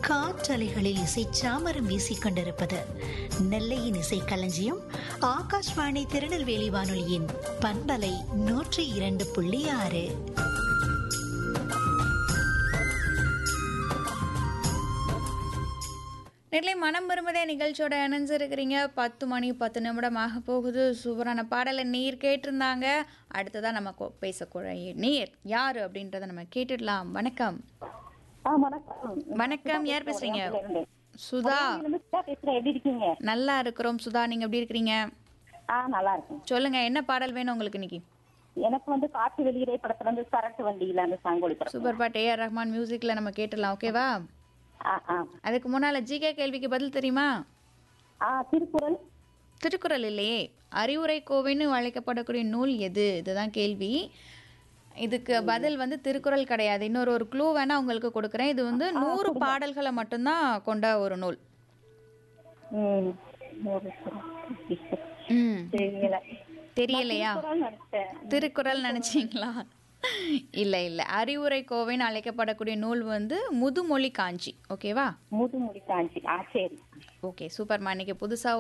காற்றலைகளில் இசை சாமரம் வீசிக் கொண்டிருப்பது நெல்லையின் இசை களஞ்சியம் ஆகாஷ்வாணி திருநெல்வேலி வானொலியின் பண்பலை நூற்றி இரண்டு புள்ளி ஆறு நெல்லை மனம் விரும்புதே நிகழ்ச்சியோட இணைஞ்சிருக்கிறீங்க பத்து மணி பத்து நிமிடம் ஆக போகுது சூப்பரான பாடலை நீர் கேட்டிருந்தாங்க அடுத்ததான் நம்ம கொ- பேசக்கூடிய நீர் யார் அப்படின்றத நம்ம கேட்டுடலாம் வணக்கம் ஆ, வணக்கம் வணக்கம் யார் பேசுறீங்க இருந்து. சுதா இருந்து சுதா பேசுறேன் எப்படி இருக்கீங்க நல்லா இருக்கிறோம் சுதா நீங்க எப்படி இருக்கிறீங்க ஆ நல்லா இருக்கேன் சொல்லுங்க என்ன பாடல் வேணும் உங்களுக்கு இன்னைக்கு எனக்கு வந்து காற்று வெளியிடை படத்துல இருந்து சரட்டு வண்டியில அந்த சாங் ஒளிபரப்பு சூப்பர் பாட் ஏஆர் ரஹ்மான் மியூசிக்ல நம்ம கேட்டுடலாம் ஓகேவா ஆ ஆ அதுக்கு முன்னால ஜிகே கேள்விக்கு பதில் தெரியுமா ஆ திருக்குறள் திருக்குறள் இல்லையே அறிவுரை கோவைன்னு அழைக்கப்படக்கூடிய நூல் எது இதுதான் கேள்வி இதுக்கு பதில் வந்து திருக்குறள் கிடையாது இன்னொரு ஒரு க்ளூ வேணா உங்களுக்கு கொடுக்குறேன் இது வந்து நூறு பாடல்களை மட்டும்தான் கொண்ட ஒரு நூல் ம் ஒரு ம் தெரியல தெரியலையா திருக்குறள் நினைச்சேன் திருக்குறள் நினைச்சீங்களா இல்லை இல்லை அறிவுரை கோவைன்னு அழைக்கப்படக்கூடிய நூல் வந்து முதுமொழி காஞ்சி ஓகேவா முதுமுடி காஞ்சி ஆ சரி ஓகே சூப்பர்மா இன்னைக்கு புதுசாக